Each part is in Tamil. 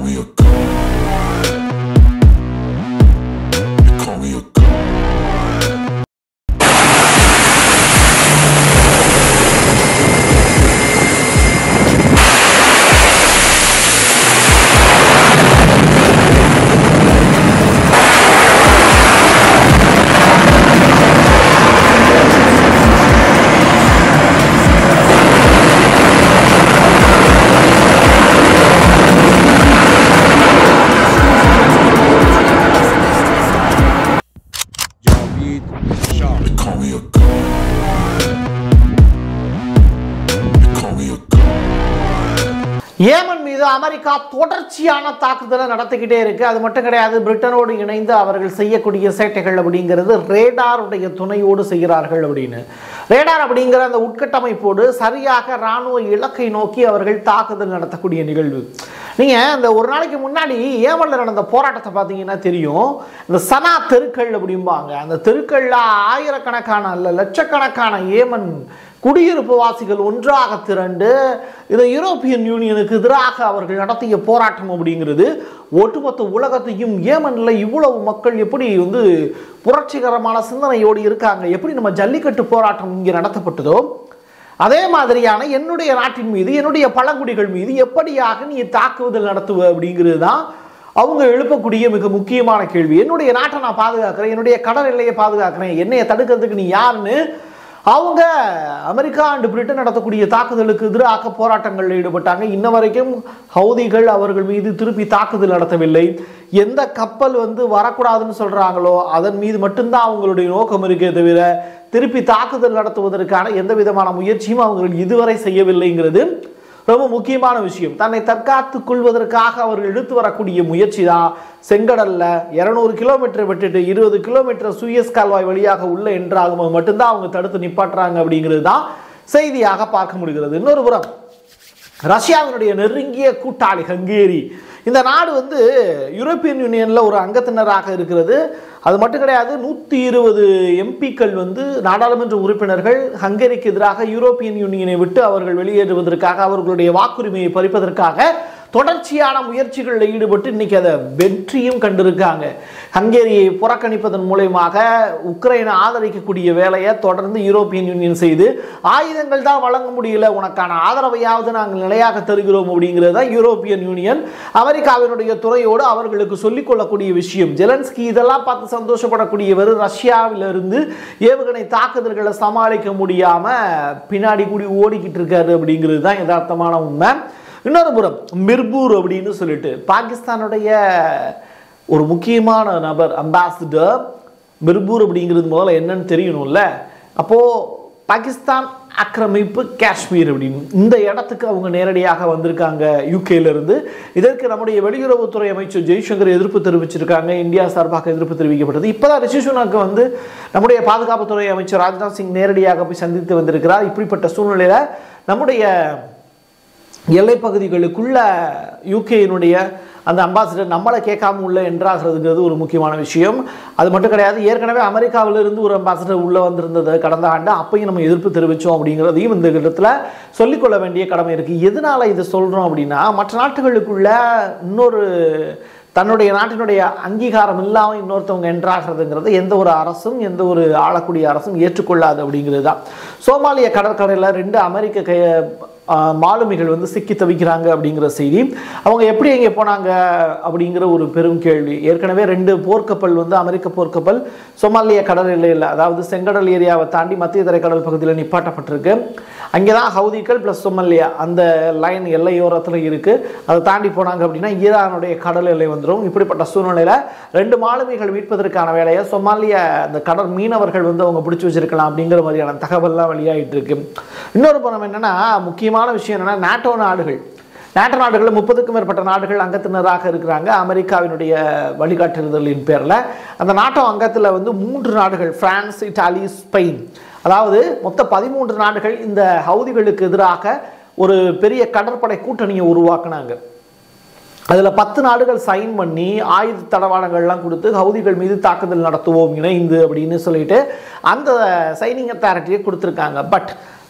me a god. You call me a god. جاوید شاه You call me a god. You call me a god. Yemen மீது அமெரிக்கா தொடர்ச்சியான தாக்குதலை நடத்திக்கிட்டே இருக்கு அது மட்டும் கிடையாது பிரிட்டனோடு இணைந்து அவர்கள் செய்யக்கூடிய சேட்டைகள் அப்படிங்கிறது ரேடாருடைய துணையோடு செய்கிறார்கள் அப்படின்னு ரேடார் அப்படிங்கிற அந்த உட்கட்டமைப்போடு சரியாக இராணுவ இலக்கை நோக்கி அவர்கள் தாக்குதல் நடத்தக்கூடிய நிகழ்வு நீங்கள் இந்த ஒரு நாளைக்கு முன்னாடி ஏமனில் நடந்த போராட்டத்தை பார்த்தீங்கன்னா தெரியும் இந்த சனா தெருக்கள் அப்படிம்பாங்க அந்த தெருக்களில் ஆயிரக்கணக்கான அல்ல லட்சக்கணக்கான ஏமன் குடியிருப்பு வாசிகள் ஒன்றாக திரண்டு இந்த யூரோப்பியன் யூனியனுக்கு எதிராக அவர்கள் நடத்திய போராட்டம் அப்படிங்கிறது ஒட்டுமொத்த உலகத்தையும் ஏமனில் இவ்வளவு மக்கள் எப்படி வந்து புரட்சிகரமான சிந்தனையோடு இருக்காங்க எப்படி நம்ம ஜல்லிக்கட்டு போராட்டம் இங்கே நடத்தப்பட்டதோ அதே மாதிரியான என்னுடைய நாட்டின் மீது என்னுடைய பழங்குடிகள் மீது எப்படியாக நீ தாக்குதல் நடத்துவ அப்படிங்கிறது தான் அவங்க எழுப்பக்கூடிய மிக முக்கியமான கேள்வி என்னுடைய நாட்டை நான் பாதுகாக்கிறேன் என்னுடைய கடல் எல்லையை பாதுகாக்கிறேன் என்னைய தடுக்கிறதுக்கு நீ யாருன்னு அவங்க அமெரிக்கா அண்ட் பிரிட்டன் நடத்தக்கூடிய தாக்குதலுக்கு எதிராக போராட்டங்களில் ஈடுபட்டாங்க இன்ன வரைக்கும் ஹவுதிகள் அவர்கள் மீது திருப்பி தாக்குதல் நடத்தவில்லை எந்த கப்பல் வந்து வரக்கூடாதுன்னு சொல்றாங்களோ அதன் மீது மட்டும்தான் அவங்களுடைய நோக்கம் இருக்கே தவிர திருப்பி தாக்குதல் நடத்துவதற்கான எந்த விதமான முயற்சியும் அவர்கள் இதுவரை செய்யவில்லைங்கிறது ரொம்ப முக்கியமான விஷயம் தன்னை தற்காத்துக் கொள்வதற்காக அவர்கள் எடுத்து வரக்கூடிய முயற்சி தான் செங்கடல்ல இருநூறு கிலோமீட்டர் விட்டுட்டு இருபது கிலோமீட்டர் சூயஸ் கால்வாய் வழியாக உள்ள என்றாகும் மட்டும்தான் அவங்க தடுத்து நிப்பாட்டுறாங்க அப்படிங்கிறது தான் செய்தியாக பார்க்க முடிகிறது இன்னொரு புறம் ரஷ்யாவினுடைய நெருங்கிய கூட்டாளி ஹங்கேரி இந்த நாடு வந்து யூரோப்பியன் யூனியனில் ஒரு அங்கத்தினராக இருக்கிறது அது மட்டும் கிடையாது நூற்றி இருபது எம்பிக்கள் வந்து நாடாளுமன்ற உறுப்பினர்கள் ஹங்கேரிக்கு எதிராக யூரோப்பியன் யூனியனை விட்டு அவர்கள் வெளியேறுவதற்காக அவர்களுடைய வாக்குரிமையை பறிப்பதற்காக தொடர்ச்சியான முயற்சிகளில் ஈடுபட்டு இன்னைக்கு அதை வெற்றியும் கண்டிருக்காங்க ஹங்கேரியை புறக்கணிப்பதன் மூலயமாக உக்ரைனை ஆதரிக்கக்கூடிய வேலையை தொடர்ந்து யூரோப்பியன் யூனியன் செய்து ஆயுதங்கள் தான் வழங்க முடியல உனக்கான ஆதரவையாவது நாங்கள் நிலையாக தருகிறோம் அப்படிங்கிறது தான் யூரோப்பியன் யூனியன் அமெரிக்காவினுடைய துறையோடு அவர்களுக்கு சொல்லிக் கொள்ளக்கூடிய விஷயம் ஜெலன்ஸ்கி இதெல்லாம் பார்த்து சந்தோஷப்படக்கூடியவர் ரஷ்யாவிலிருந்து ஏவுகணை தாக்குதல்களை சமாளிக்க முடியாம பின்னாடி கூடி ஓடிக்கிட்டு இருக்காரு அப்படிங்கிறது தான் யதார்த்தமான உண்மை இன்னொரு புறம் மிர்பூர் அப்படின்னு சொல்லிட்டு பாகிஸ்தானுடைய ஒரு முக்கியமான நபர் அம்பாசிடர் மிர்பூர் அப்படிங்கிறது முதல்ல என்னன்னு தெரியணும்ல அப்போ பாகிஸ்தான் ஆக்கிரமிப்பு காஷ்மீர் அப்படின்னு இந்த இடத்துக்கு அவங்க நேரடியாக வந்திருக்காங்க யூகேல இருந்து இதற்கு நம்முடைய வெளியுறவுத்துறை அமைச்சர் ஜெய்சங்கர் எதிர்ப்பு தெரிவிச்சிருக்காங்க இந்தியா சார்பாக எதிர்ப்பு தெரிவிக்கப்பட்டது இப்போதான் ரிஷி சுனாக்கு வந்து நம்முடைய பாதுகாப்புத்துறை அமைச்சர் ராஜ்நாத் சிங் நேரடியாக போய் சந்தித்து வந்திருக்கிறார் இப்படிப்பட்ட சூழ்நிலையில நம்முடைய எல்லைப் பகுதிகளுக்குள்ள யூகேயினுடைய அந்த அம்பாசிடர் நம்மளை கேட்காம உள்ள என்றாகிறதுங்கிறது ஒரு முக்கியமான விஷயம் அது மட்டும் கிடையாது ஏற்கனவே அமெரிக்காவிலிருந்து ஒரு அம்பாசிடர் உள்ளே வந்திருந்தது கடந்த ஆண்டு அப்பையும் நம்ம எதிர்ப்பு தெரிவித்தோம் அப்படிங்கிறதையும் இந்த இடத்துல சொல்லிக்கொள்ள வேண்டிய கடமை இருக்குது எதனால் இதை சொல்கிறோம் அப்படின்னா மற்ற நாட்டுகளுக்குள்ள இன்னொரு தன்னுடைய நாட்டினுடைய அங்கீகாரம் இல்லாமல் இன்னொருத்தவங்க என்றாகிறதுங்கிறது எந்த ஒரு அரசும் எந்த ஒரு ஆளக்கூடிய அரசும் ஏற்றுக்கொள்ளாது அப்படிங்கிறது தான் சோமாலிய கடற்கரையில் ரெண்டு அமெரிக்க கை ஆஹ் மாலுமிகள் வந்து சிக்கி தவிக்கிறாங்க அப்படிங்கிற செய்தி அவங்க எப்படி எங்கே போனாங்க அப்படிங்கிற ஒரு பெரும் கேள்வி ஏற்கனவே ரெண்டு போர்க்கப்பல் வந்து அமெரிக்க போர்க்கப்பல் சோமாலிய கடல் எல்லையில் அதாவது செங்கடல் ஏரியாவை தாண்டி மத்திய தரைக்கடல் பகுதியில் நிப்பாட்டப்பட்டிருக்கு அங்கே தான் ஹவுதிகள் ப்ளஸ் சோமாலியா அந்த லைன் எல்லையோரத்தில் இருக்குது அதை தாண்டி போனாங்க அப்படின்னா ஈரானுடைய கடல் எல்லை வந்துடும் இப்படிப்பட்ட சூழ்நிலையில் ரெண்டு மாலுமிகள் மீட்பதற்கான வேலையை சோமாலிய அந்த கடல் மீனவர்கள் வந்து அவங்க பிடிச்சி வச்சிருக்கலாம் அப்படிங்கிற மாதிரியான தகவல்லாம் வெளியாகிட்டு இருக்கு இன்னொரு புறம் என்னன்னா முக்கியமான விஷயம் என்னன்னா நாட்டோ நாடுகள் நாட்டோ நாடுகளில் முப்பதுக்கும் மேற்பட்ட நாடுகள் அங்கத்தினராக இருக்கிறாங்க அமெரிக்காவினுடைய வழிகாட்டுதலின் பேரில் அந்த நாட்டோ அங்கத்தில் வந்து மூன்று நாடுகள் பிரான்ஸ் இட்டாலி ஸ்பெயின் அதாவது மொத்த பதிமூன்று நாடுகள் இந்த ஹவுதிகளுக்கு எதிராக ஒரு பெரிய கடற்படை கூட்டணியை உருவாக்குனாங்க அதில் பத்து நாடுகள் சைன் பண்ணி ஆயுத தடவாளங்கள்லாம் கொடுத்து ஹவுதிகள் மீது தாக்குதல் நடத்துவோம் இணைந்து அப்படின்னு சொல்லிட்டு அந்த சைனிங் அத்தாரிட்டியை கொடுத்துருக்காங்க பட்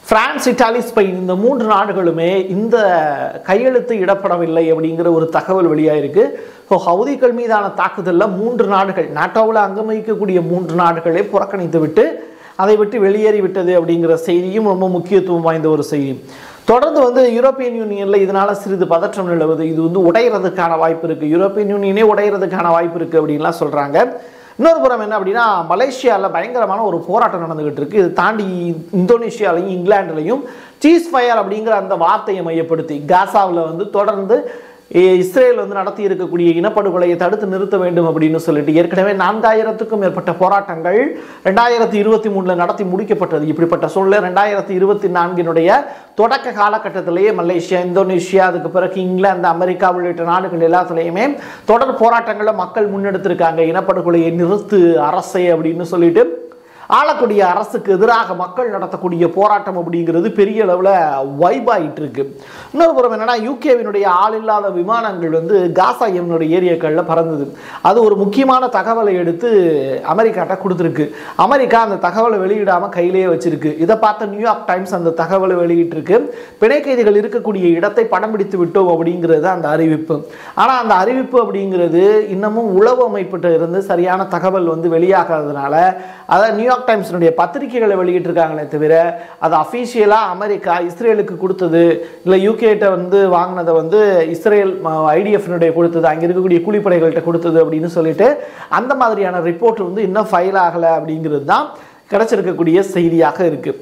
பிரான்ஸ் இத்தாலி ஸ்பெயின் இந்த மூன்று நாடுகளுமே இந்த கையெழுத்து இடப்படவில்லை அப்படிங்கிற ஒரு தகவல் வெளியாயிருக்கு ஸோ ஹவுதிகள் மீதான தாக்குதலில் மூன்று நாடுகள் நாட்டோவில் அங்கம் வகிக்கக்கூடிய மூன்று நாடுகளை புறக்கணித்து விட்டு அதை விட்டு வெளியேறி விட்டது அப்படிங்கிற செய்தியும் ரொம்ப முக்கியத்துவம் வாய்ந்த ஒரு செய்தி தொடர்ந்து வந்து யூரோப்பியன் யூனியனில் இதனால சிறிது பதற்றம் நிலவுது இது வந்து உடையிறதுக்கான வாய்ப்பு இருக்குது யூரோப்பியன் யூனியனே உடையிறதுக்கான வாய்ப்பு இருக்குது அப்படின்லாம் சொல்கிறாங்க இன்னொரு புறம் என்ன அப்படின்னா மலேசியாவில் பயங்கரமான ஒரு போராட்டம் நடந்துகிட்டு இருக்கு இது தாண்டி இந்தோனேஷியாலையும் இங்கிலாந்துலையும் சீஸ் ஃபயர் அப்படிங்கிற அந்த வார்த்தையை மையப்படுத்தி காசாவில் வந்து தொடர்ந்து இ- இஸ்ரேல் வந்து நடத்தி இருக்கக்கூடிய இனப்படுகொலையை தடுத்து நிறுத்த வேண்டும் அப்படின்னு சொல்லிட்டு ஏற்கனவே நான்காயிரத்துக்கும் மேற்பட்ட போராட்டங்கள் ரெண்டாயிரத்தி இருபத்தி மூணில் நடத்தி முடிக்கப்பட்டது இப்படிப்பட்ட சூழ்நிலை ரெண்டாயிரத்தி இருபத்தி நான்கினுடைய தொடக்க காலகட்டத்திலேயே மலேசியா இந்தோனேஷியா அதுக்கு பிறகு இங்கிலாந்து அமெரிக்கா உள்ளிட்ட நாடுகள் எல்லாத்துலேயுமே தொடர் போராட்டங்களை மக்கள் முன்னெடுத்திருக்காங்க இனப்படுகொலையை நிறுத்து அரசை அப்படின்னு சொல்லிட்டு ஆளக்கூடிய அரசுக்கு எதிராக மக்கள் நடத்தக்கூடிய போராட்டம் அப்படிங்கிறது பெரிய அளவில் வைபாயிட்டு இருக்கு இன்னொரு புறம் என்னன்னா யூகேவினுடைய ஆள் இல்லாத விமானங்கள் வந்து காசா எம்னுடைய ஏரியாக்களில் பறந்தது அது ஒரு முக்கியமான தகவலை எடுத்து அமெரிக்காட்ட கொடுத்துருக்கு அமெரிக்கா அந்த தகவலை வெளியிடாம கையிலேயே வச்சிருக்கு இதை பார்த்த நியூயார்க் டைம்ஸ் அந்த தகவலை வெளியிட்டிருக்கு பிணை கைதிகள் இருக்கக்கூடிய இடத்தை படம் பிடித்து விட்டோம் அப்படிங்கிறது அந்த அறிவிப்பு ஆனால் அந்த அறிவிப்பு அப்படிங்கிறது இன்னமும் உளவு அமைப்பிட்ட இருந்து சரியான தகவல் வந்து வெளியாகாததுனால அதை நியூயார்க் டைம்ஸினுடைய பத்திரிகைகளை வெளியிட்டிருக்காங்களே தவிர அது அஃபீஷியலாக அமெரிக்கா இஸ்ரேலுக்கு கொடுத்தது இல்லை யூகேட்ட வந்து வாங்கினதை வந்து இஸ்ரேல் ஐடிஎஃப்னுடைய கொடுத்தது அங்கே இருக்கக்கூடிய கூலிப்படைகள்கிட்ட கொடுத்தது அப்படின்னு சொல்லிட்டு அந்த மாதிரியான ரிப்போர்ட் வந்து இன்னும் ஃபைல் ஆகலை அப்படிங்கிறது தான் கிடைச்சிருக்கக்கூடிய செய்தியாக இருக்குது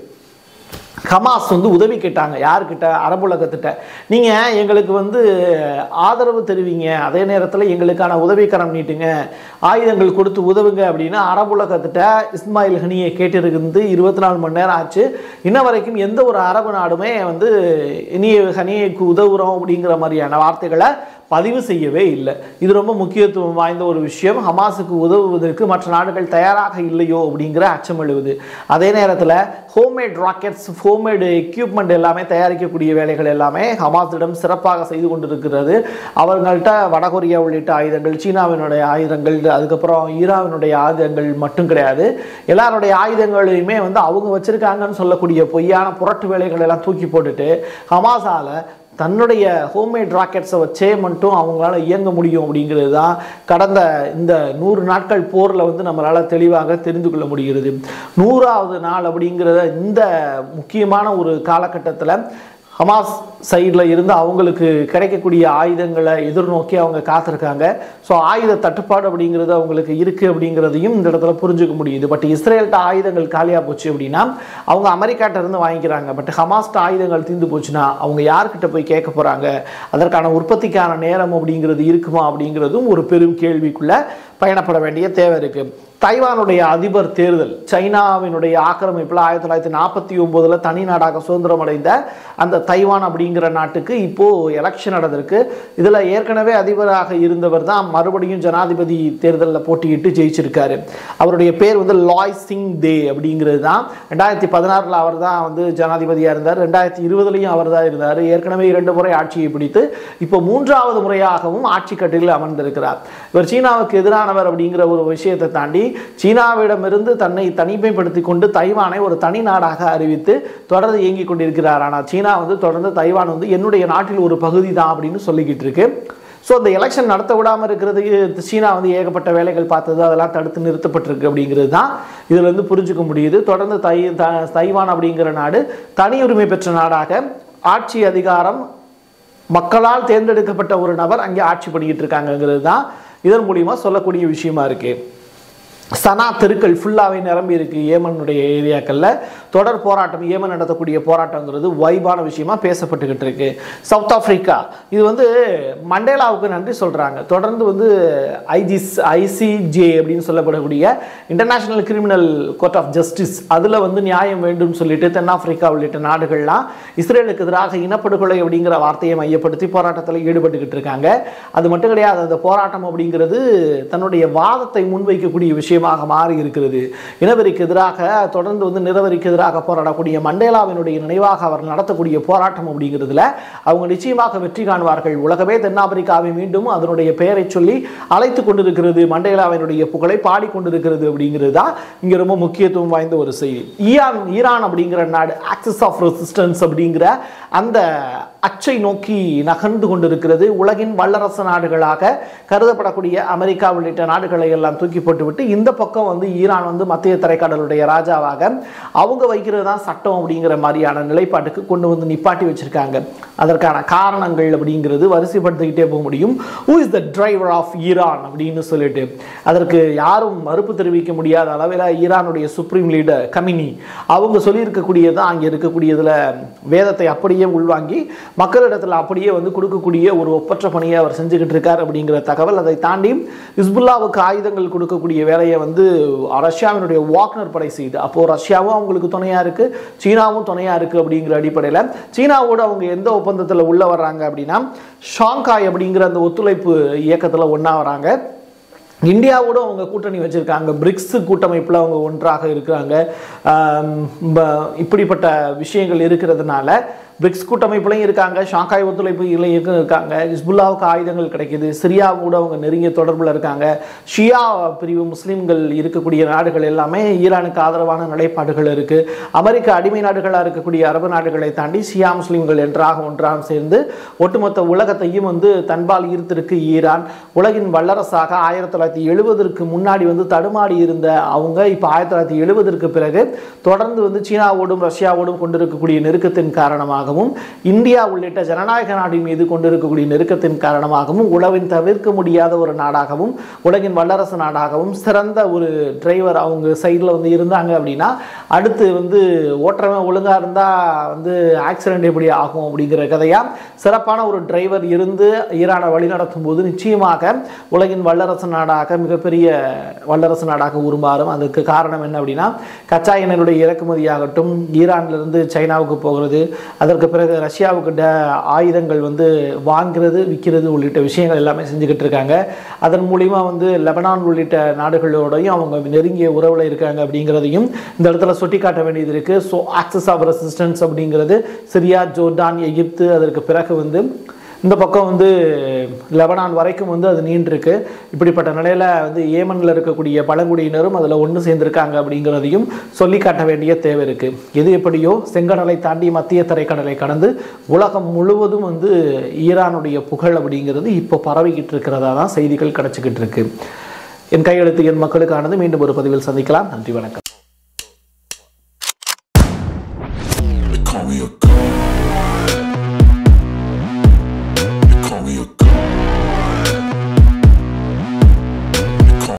ஹமாஸ் வந்து உதவி கேட்டாங்க யார்கிட்ட அரபுலகத்திட்ட நீங்கள் எங்களுக்கு வந்து ஆதரவு தெரிவிங்க அதே நேரத்தில் எங்களுக்கான உதவிக்கரம் நீட்டுங்க ஆயுதங்கள் கொடுத்து உதவுங்க அப்படின்னு அரபுலகத்திட்ட இஸ்மாயில் ஹனியை கேட்டிருந்து இருபத்தி நாலு மணி நேரம் ஆச்சு இன்ன வரைக்கும் எந்த ஒரு அரபு நாடுமே வந்து இனி ஹனியைக்கு உதவுறோம் அப்படிங்கிற மாதிரியான வார்த்தைகளை பதிவு செய்யவே இல்லை இது ரொம்ப முக்கியத்துவம் வாய்ந்த ஒரு விஷயம் ஹமாஸுக்கு உதவுவதற்கு மற்ற நாடுகள் தயாராக இல்லையோ அப்படிங்கிற அச்சம் எழுவுது அதே நேரத்தில் ஹோம்மேட் ராக்கெட்ஸ் ஹோம்மேடு எக்யூப்மெண்ட் எல்லாமே தயாரிக்கக்கூடிய வேலைகள் எல்லாமே ஹமாஸிடம் சிறப்பாக செய்து கொண்டிருக்கிறது அவர்கள்ட்ட வடகொரியா உள்ளிட்ட ஆயுதங்கள் சீனாவினுடைய ஆயுதங்கள் அதுக்கப்புறம் ஈராவினுடைய ஆயுதங்கள் மட்டும் கிடையாது எல்லாருடைய ஆயுதங்களையுமே வந்து அவங்க வச்சிருக்காங்கன்னு சொல்லக்கூடிய பொய்யான புரட்டு வேலைகள் எல்லாம் தூக்கி போட்டுட்டு ஹமாஸால தன்னுடைய ஹோம்மேட் ராக்கெட்ஸை வச்சே மட்டும் அவங்களால இயங்க முடியும் அப்படிங்கிறது தான் கடந்த இந்த நூறு நாட்கள் போரில் வந்து நம்மளால் தெளிவாக தெரிந்து கொள்ள முடிகிறது நூறாவது நாள் அப்படிங்கிறத இந்த முக்கியமான ஒரு காலகட்டத்தில் ஹமாஸ் சைடில் இருந்து அவங்களுக்கு கிடைக்கக்கூடிய ஆயுதங்களை எதிர்நோக்கி அவங்க காத்திருக்காங்க ஸோ ஆயுத தட்டுப்பாடு அப்படிங்கிறது அவங்களுக்கு இருக்குது அப்படிங்கிறதையும் இந்த இடத்துல புரிஞ்சுக்க முடியுது பட் இஸ்ரேல்கிட்ட ஆயுதங்கள் காலியாக போச்சு அப்படின்னா அவங்க அமெரிக்காட்ட இருந்து வாங்கிக்கிறாங்க பட் ஹமாஸ்ட ஆயுதங்கள் தீர்ந்து போச்சுன்னா அவங்க யார்கிட்ட போய் கேட்க போகிறாங்க அதற்கான உற்பத்திக்கான நேரம் அப்படிங்கிறது இருக்குமா அப்படிங்கிறதும் ஒரு பெரும் கேள்விக்குள்ள பயணப்பட வேண்டிய தேவை இருக்குது தைவானுடைய அதிபர் தேர்தல் சைனாவினுடைய ஆக்கிரமிப்பில் ஆயிரத்தி தொள்ளாயிரத்தி நாற்பத்தி ஒம்போதில் தனி நாடாக சுதந்திரம் அடைந்த அந்த தைவான் அப்படிங்கிற நாட்டுக்கு இப்போது எலெக்ஷன் நடந்திருக்கு இதில் ஏற்கனவே அதிபராக இருந்தவர் தான் மறுபடியும் ஜனாதிபதி தேர்தலில் போட்டியிட்டு ஜெயிச்சிருக்காரு அவருடைய பேர் வந்து லாய் சிங் தே அப்படிங்கிறது தான் ரெண்டாயிரத்தி பதினாறில் அவர் தான் வந்து ஜனாதிபதியாக இருந்தார் ரெண்டாயிரத்தி இருபதுலையும் அவர் தான் இருந்தார் ஏற்கனவே இரண்டு முறை ஆட்சியை பிடித்து இப்போ மூன்றாவது முறையாகவும் ஆட்சி கட்டிலில் அமர்ந்திருக்கிறார் இவர் சீனாவுக்கு எதிரானவர் அப்படிங்கிற ஒரு விஷயத்தை தாண்டி சீனாவிடமிருந்து தன்னை தனிமைப்படுத்தி கொண்டு தைவானை ஒரு தனி நாடாக அறிவித்து தொடர்ந்து இயங்கிக் கொண்டிருக்கிறார் ஆனால் சீனா வந்து தொடர்ந்து தைவான் வந்து என்னுடைய நாட்டில் ஒரு பகுதி தான் அப்படின்னு சொல்லிக்கிட்டு இருக்கு ஸோ அந்த எலெக்ஷன் நடத்த விடாமல் இருக்கிறதுக்கு சீனா வந்து ஏகப்பட்ட வேலைகள் பார்த்தது அதெல்லாம் தடுத்து நிறுத்தப்பட்டிருக்கு அப்படிங்கிறது தான் இதில் இருந்து புரிஞ்சுக்க முடியுது தொடர்ந்து தை த- தைவான் அப்படிங்கிற நாடு தனி உரிமை பெற்ற நாடாக ஆட்சி அதிகாரம் மக்களால் தேர்ந்தெடுக்கப்பட்ட ஒரு நபர் அங்கே ஆட்சி பண்ணிக்கிட்டு இருக்காங்கங்கிறது தான் இதன் மூலியமா சொல்லக்கூடிய விஷயமா இருக்கு சனா தெருக்கள் ஃபுல்லாகவே நிரம்பி இருக்கு ஏமனுடைய ஏரியாக்களில் தொடர் போராட்டம் ஏமன் நடத்தக்கூடிய போராட்டங்கிறது வைபான விஷயமா பேசப்பட்டுக்கிட்டு இருக்கு சவுத் ஆப்பிரிக்கா இது வந்து மண்டேலாவுக்கு நன்றி சொல்கிறாங்க தொடர்ந்து வந்து ஐஜிஸ் ஐசிஜே அப்படின்னு சொல்லப்படக்கூடிய international criminal court of justice அதில் வந்து நியாயம் வேண்டும் சொல்லிட்டு தென்னாப்பிரிக்கா உள்ளிட்ட நாடுகள்லாம் இஸ்ரேலுக்கு எதிராக இனப்படுகொலை அப்படிங்கிற வார்த்தையை மையப்படுத்தி போராட்டத்தில் ஈடுபட்டுக்கிட்டு இருக்காங்க அது மட்டும் கிடையாது அந்த போராட்டம் அப்படிங்கிறது தன்னுடைய வாதத்தை முன்வைக்கக்கூடிய விஷயம் நிச்சயமாக மாறி இருக்கிறது இனவெறிக்கு எதிராக தொடர்ந்து வந்து நிறவெறிக்கு எதிராக போராடக்கூடிய மண்டேலாவினுடைய நினைவாக அவர் நடத்தக்கூடிய போராட்டம் அப்படிங்கிறதுல அவங்க நிச்சயமாக வெற்றி காணுவார்கள் உலகமே தென்னாப்பிரிக்காவை மீண்டும் அதனுடைய பெயரை சொல்லி அழைத்து கொண்டிருக்கிறது மண்டேலாவினுடைய புகழை பாடிக்கொண்டிருக்கிறது அப்படிங்கிறது தான் இங்கே ரொம்ப முக்கியத்துவம் வாய்ந்த ஒரு செய்தி ஈரான் ஈரான் அப்படிங்கிற நாடு ஆக்சிஸ் ஆஃப் ரெசிஸ்டன்ஸ் அப்படிங்கிற அந்த அச்சை நோக்கி நகர்ந்து கொண்டிருக்கிறது உலகின் வல்லரசு நாடுகளாக கருதப்படக்கூடிய அமெரிக்கா உள்ளிட்ட நாடுகளை எல்லாம் தூக்கி போட்டுவிட்டு இந்த பக்கம் வந்து ஈரான் வந்து மத்திய தரைக்கடலுடைய ராஜாவாக அவங்க வைக்கிறது தான் சட்டம் அப்படிங்கிற மாதிரியான நிலைப்பாட்டுக்கு கொண்டு வந்து நிப்பாட்டி வச்சிருக்காங்க அதற்கான காரணங்கள் அப்படிங்கிறது வரிசைப்படுத்திக்கிட்டே போக முடியும் who is the driver of Iran அப்படின்னு சொல்லிட்டு அதற்கு யாரும் மறுப்பு தெரிவிக்க முடியாத அளவில் ஈரானுடைய சுப்ரீம் லீடர் கமினி அவங்க சொல்லியிருக்கக்கூடியது அங்கே இருக்கக்கூடியதில் வேதத்தை அப்படியே உள்வாங்கி மக்களிடத்தில் அப்படியே வந்து கொடுக்கக்கூடிய ஒரு ஒப்பற்ற பணியை அவர் செஞ்சுக்கிட்டு இருக்கார் அப்படிங்கிற தகவல் அதை தாண்டி இஸ்புல்லாவுக்கு ஆயுதங்கள் கொடுக்கக்கூடிய வேலையை வந்து ரஷ்யாவினுடைய வாக்னர் படை செய்து அப்போது ரஷ்யாவும் அவங்களுக்கு துணையாக இருக்குது சீனாவும் துணையாக இருக்குது அப்படிங்கிற அடிப்படையில் சீனாவோடு அவங்க எந்த ஒப்பந்தத்தில் உள்ள வர்றாங்க அப்படின்னா ஷாங்காய் அப்படிங்கிற அந்த ஒத்துழைப்பு இயக்கத்தில் ஒன்றா வராங்க இந்தியாவோட அவங்க கூட்டணி வச்சுருக்காங்க பிரிக்ஸ் கூட்டமைப்பில் அவங்க ஒன்றாக இருக்கிறாங்க ஆம், ப- இப்படிப்பட்ட விஷயங்கள் இருக்கிறதுனால பிரிக்ஸ் கூட்டமைப்புலையும் இருக்காங்க ஷாங்காய் ஒத்துழைப்புலையும் இருக்காங்க ஹிஸ்புல்லாவுக்கு ஆயுதங்கள் கிடைக்குது சிரியாவோட அவங்க நெருங்கிய தொடர்பில் இருக்காங்க ஷியா பிரிவு முஸ்லீம்கள் இருக்கக்கூடிய நாடுகள் எல்லாமே ஈரானுக்கு ஆதரவான நிலைப்பாடுகள் இருக்குது அமெரிக்க அடிமை நாடுகளாக இருக்கக்கூடிய அரபு நாடுகளை தாண்டி ஷியா முஸ்லீம்கள் என்றாக ஒன்றாக சேர்ந்து ஒட்டுமொத்த உலகத்தையும் வந்து தன்பால் ஈர்த்திருக்கு ஈரான் உலகின் வல்லரசாக ஆயிரத்தி தொள்ளாயிரத்தி எழுபதற்கு முன்னாடி வந்து தடுமாறி இருந்த அவங்க இப்போ ஆயிரத்தி தொள்ளாயிரத்தி எழுபதற்கு பிறகு தொடர்ந்து வந்து சீனாவோடும் ரஷ்யாவோடும் கொண்டிருக்கக்கூடிய நெருக்கத்தின் காரணமாகவும் இந்தியா உள்ளிட்ட ஜனநாயக நாடின் மீது கொண்டிருக்கக்கூடிய நெருக்கத்தின் காரணமாகவும் உலகின் தவிர்க்க முடியாத ஒரு நாடாகவும் உலகின் வல்லரசு நாடாகவும் சிறந்த ஒரு டிரைவர் அவங்க சைடில் வந்து இருந்தாங்க அப்படின்னா அடுத்து வந்து ஓட்டுறவன் ஒழுங்காக இருந்தால் வந்து ஆக்சிடென்ட் எப்படி ஆகும் அப்படிங்கிற கதையா சிறப்பான ஒரு டிரைவர் இருந்து ஈரானை வழிநடத்தும் போது நிச்சயமாக உலகின் வல்லரசு நாடாக மிகப்பெரிய வல்லரசு நாடாக உருமாறும் அதுக்கு காரணம் என்ன அப்படின்னா கச்சா எண்ணெயுடைய இறக்குமதியாகட்டும் ஈரான்லேருந்து சைனாவுக்கு போகிறது அதற்கு பிறகு ரஷ்யாவுக்கு ட ஆயுதங்கள் வந்து வாங்குறது விற்கிறது உள்ளிட்ட விஷயங்கள் எல்லாமே செஞ்சுக்கிட்டு இருக்காங்க அதன் மூலிமா வந்து லெபனான் உள்ளிட்ட நாடுகளோடையும் அவங்க நெருங்கிய உறவில் இருக்காங்க அப்படிங்கிறதையும் இந்த இடத்துல சுட்டி காட்ட வேண்டியது இருக்குது ஸோ ஆக்சஸ் ஆஃப் ரெசிஸ்டன்ஸ் அப்படிங்கிறது சிரியா ஜோர்டான் எகிப்து அதற்கு பிறகு வந்து இந்த பக்கம் வந்து லெபனான் வரைக்கும் வந்து அது நீண்டிருக்கு இப்படிப்பட்ட நிலையில் வந்து ஏமனில் இருக்கக்கூடிய பழங்குடியினரும் அதில் ஒன்று சேர்ந்திருக்காங்க அப்படிங்கிறதையும் சொல்லி காட்ட வேண்டிய தேவை இருக்குது எது எப்படியோ செங்கடலை தாண்டி மத்திய தரைக்கடலை கடந்து உலகம் முழுவதும் வந்து ஈரானுடைய புகழ் அப்படிங்கிறது இப்போ பரவிக்கிட்டு இருக்கிறதா தான் செய்திகள் கிடச்சிக்கிட்டு இருக்கு என் கையெழுத்து என் மக்களுக்கானது மீண்டும் ஒரு பதிவில் சந்திக்கலாம் நன்றி வணக்கம்